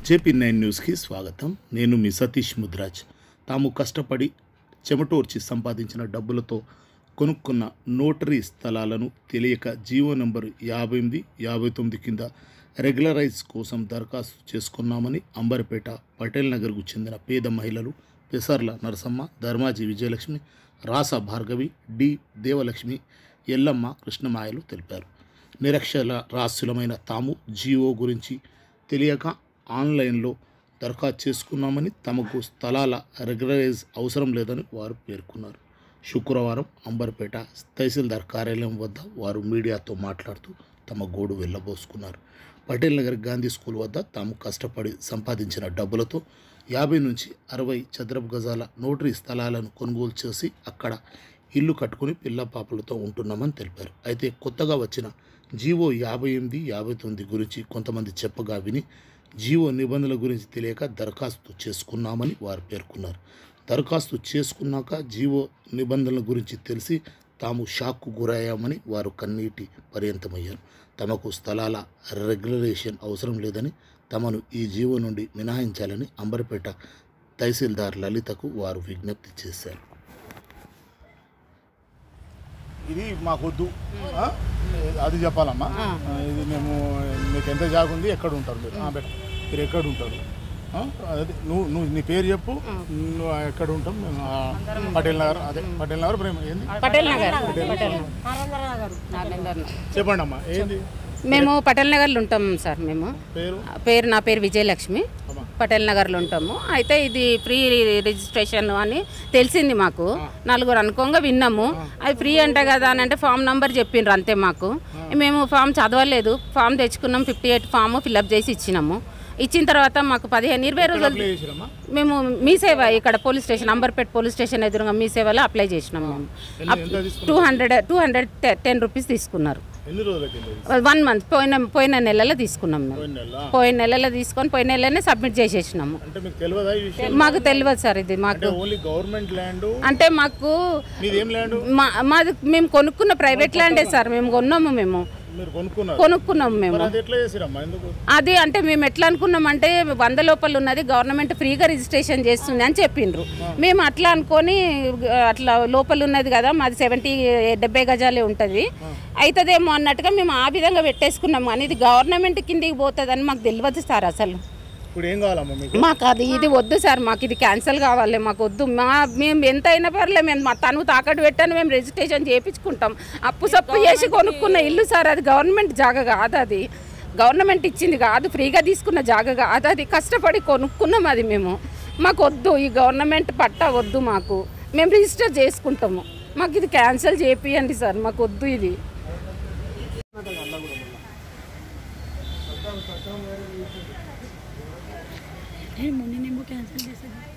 JP nine న్యూస్కి స్వాగతం నేను మీ సతీష్ ముద్రాజ్ తాము కష్టపడి చెమటోర్చి సంపాదించిన డబ్బులతో కొనుక్కున్న నోటరీ స్థలాలను తెలియక జీవో నంబరు యాభై ఎనిమిది యాభై తొమ్మిది కింద రెగ్యులరైజ్ కోసం దరఖాస్తు చేసుకున్నామని అంబర్పేట పటేల్ నగర్కు చెందిన పేద మహిళలు పెసర్ల నరసమ్మ ధర్మాజీ విజయలక్ష్మి రాస భార్గవి డి దేవలక్ష్మి ఎల్లమ్మ కృష్ణమాయలు తెలిపారు నిరక్షర రాస్యులమైన తాము జీవో గురించి తెలియక ఆన్లైన్లో దరఖాస్తు చేసుకున్నామని తమకు స్థలాల రెగ్యులరైజ్ అవసరం లేదని వారు పేర్కొన్నారు శుక్రవారం అంబర్పేట తహసీల్దార్ కార్యాలయం వద్ద వారు మీడియాతో మాట్లాడుతూ తమ గోడు వెళ్ళబోసుకున్నారు పటేల్ నగర్ గాంధీ స్కూల్ వద్ద తాము కష్టపడి సంపాదించిన డబ్బులతో యాభై నుంచి అరవై చదరపు గజాల నోటరీ స్థలాలను కొనుగోలు చేసి అక్కడ ఇల్లు కట్టుకుని పిల్ల పాపలతో ఉంటున్నామని తెలిపారు అయితే కొత్తగా వచ్చిన జీవో యాభై ఎనిమిది యాభై తొమ్మిది గురించి కొంతమంది చెప్పగా విని జీవో నిబంధనల గురించి తెలియక దరఖాస్తు చేసుకున్నామని వారు పేర్కొన్నారు దరఖాస్తు చేసుకున్నాక జీవో నిబంధనల గురించి తెలిసి తాము షాక్కు గురయ్యామని వారు కన్నీటి పర్యంతమయ్యారు తమకు స్థలాల రెగ్యులరేషన్ అవసరం లేదని తమను ఈ జీవో నుండి మినహాయించాలని అంబర్పేట తహసీల్దార్ లలితకు వారు విజ్ఞప్తి చేశారు ఇది మాకొద్దు ఆ? అది చెప్పాలమ్మా ఆ, ఇది మేము మీకు ఎంత జాగా ఉంది ఎక్కడ ఉంటారు మీరు ఆ, బెటర్ మీరు ఎక్కడ ఉంటారు ఆ? అదే నువ్వు నువ్వు నీ పేరు చెప్పు నువ్వు ఎక్కడ ఉంటాం మేము ఆ, పటేల్ నగర్ అదే పటేల్ నగర్ ప్రేమ ఏంది పటేల్ నగర్ పటేల్ నగర్ చెప్పండి అమ్మా ఏంది మేము పటేల్ నగర్లో ఉంటాం సార్ మేము పేరు పేరు నా పేరు విజయలక్ష్మి అమ్మా పటేల్ నగర్లో ఉంటాము అయితే ఇది ఫ్రీ రిజిస్ట్రేషన్ అని తెలిసింది మాకు నలుగురు అనుకోగా విన్నాము అది ఫ్రీ అంట కదా అని అంటే ఫామ్ నంబర్ చెప్పిండ్రు అంతే మాకు మేము ఫామ్ చదవలేదు ఫామ్ తెచ్చుకున్నాం ఫిఫ్టీ ఎయిట్ ఫామ్ ఫిల్అప్ చేసి ఇచ్చినాము ఇచ్చిన తర్వాత మాకు పదిహేను ఇరవై రోజులు అప్లై చేసిరమ్మా మేము మీ సేవ ఇక్కడ police station Amberpet police station ఎదురుగా మీ సేవలో అప్లై చేసినాం మేము ఎన్ని- ఎంత తీసుకున్నారు two hundred two hundred ten rupees తీసుకున్నారు ఎన్ని రోజుల కింద ఇది? వన్ మంత్ పోయిన పోయిన నెలలో తీసుకున్నాం మేము పోయిన నెల పోయిన నెలలో తీసుకొని పోయిన నెలనే సబ్మిట్ చేసేసినాము అంటే మీకు తెలియదా ఈ విషయం మాకు తెలియదు సార్ ఇది మాకు అంటే ఓన్లీ గవర్నమెంట్ ల్యాండ్ అంటే మాకు మీది ఏం ల్యాండ్ మా మాది మేము కొనుక్కున్న ప్రైవేట్ ల్యాండే సార్ మేము కొన్నాము మేము మీరు కొనుక్కున్నారు కొనుక్కున్నాము మేము మరి అది ఎట్లా చేసిరమ్మా ఎందుకు అది అంటే మేము ఎట్లా అనుకున్నామంటే వంద లోపల ఉన్నది గవర్నమెంట్ ఫ్రీగా రిజిస్ట్రేషన్ చేస్తుంది అని చెప్పిండ్రు మేము అట్లా అనుకొని ఆ, అట్లా లోపల ఉన్నది కదా మాది సెవెంటీ డెబ్బై గజాలే ఉంటుంది అవుతుందేమో అన్నట్టుగా మేము ఆ విధంగా పెట్టేసుకున్నాము కానీ ఇది గవర్నమెంట్ కిందికి పోతుందని మాకు తెలియదు సార్ అసలు ఇప్పుడు ఏం కావాలమ్మా మీకు మాకు అది ఇది వద్దు సార్ మాకు ఇది క్యాన్సిల్ కావాలి మాకు వద్దు మా మేము ఎంత అయినా పర్లే మేము మా తను తాకట్టు పెట్టాను మేము రిజిస్ట్రేషన్ చేయించుకుంటాం అప్పు సప్పు చేసి కొనుక్కున్న ఇల్లు సార్ అది గవర్నమెంట్ జాగా కాదు అది గవర్నమెంట్ ఇచ్చింది కాదు ఫ్రీగా తీసుకున్న జాగా కాదు అది కష్టపడి కొనుక్కున్నాం అది మేము మాకు వద్దు ఈ గవర్నమెంట్ పట్టా వద్దు మాకు మేము రిజిస్టర్ చేసుకుంటాము మాకు ఇది క్యాన్సిల్ చేపియండి సార్ మాకు వద్దు ఇది ఏ మొన్న నేను క్యాన్సిల్ చేసేది